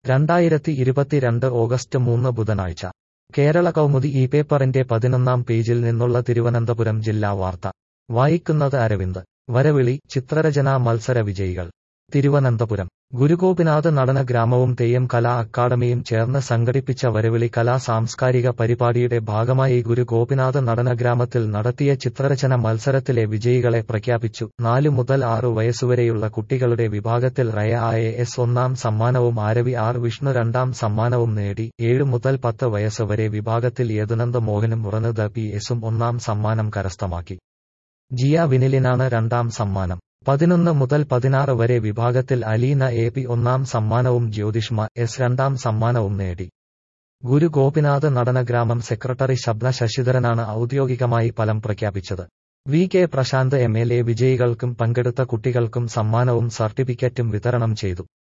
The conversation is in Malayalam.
രണ്ടായിരത്തി ഇരുപത്തിരണ്ട് ഓഗസ്റ്റ് മൂന്ന് ബുധനാഴ്ച കേരള കൗമുദി ഈ പേപ്പറിന്റെ പതിനൊന്നാം പേജിൽ നിന്നുള്ള തിരുവനന്തപുരം ജില്ലാ വാർത്ത വായിക്കുന്നത് അരവിന്ദ് വരവിളി ചിത്രരചനാ മത്സര വിജയികൾ തിരുവനന്തപുരം ഗുരുഗോപിനാഥ് നടന ഗ്രാമവും തെയ്യം കലാ അക്കാദമിയും ചേർന്ന് സംഘടിപ്പിച്ച വരവിളി കലാ സാംസ്കാരിക പരിപാടിയുടെ ഭാഗമായി ഗുരു ഗോപിനാഥ് നടന ഗ്രാമത്തിൽ നടത്തിയ ചിത്രരചന മത്സരത്തിലെ വിജയികളെ പ്രഖ്യാപിച്ചു നാലു മുതൽ ആറു വയസ്സുവരെയുള്ള കുട്ടികളുടെ വിഭാഗത്തിൽ റയ ആയ എസ് ഒന്നാം സമ്മാനവും ആരവി ആർ വിഷ്ണു രണ്ടാം സമ്മാനവും നേടി ഏഴ് മുതൽ പത്ത് വയസ്സ് വരെ വിഭാഗത്തിൽ യദുനന്ദ മോഹനും ഉറന്നത് പി എസും ഒന്നാം സമ്മാനം കരസ്ഥമാക്കി ജിയ വിനിലിനാണ് രണ്ടാം സമ്മാനം പതിനൊന്ന് മുതൽ പതിനാറ് വരെ വിഭാഗത്തിൽ അലീന എ പി ഒന്നാം സമ്മാനവും ജ്യോതിഷ്മ എസ് രണ്ടാം സമ്മാനവും നേടി ഗുരു ഗോപിനാഥ് നടനഗ്രാമം സെക്രട്ടറി ശബ്ന ശശിധരനാണ് ഔദ്യോഗികമായി ഫലം പ്രഖ്യാപിച്ചത് V K Prasanth M L A വിജയികൾക്കും പങ്കെടുത്ത കുട്ടികൾക്കും സമ്മാനവും സർട്ടിഫിക്കറ്റും വിതരണം ചെയ്തു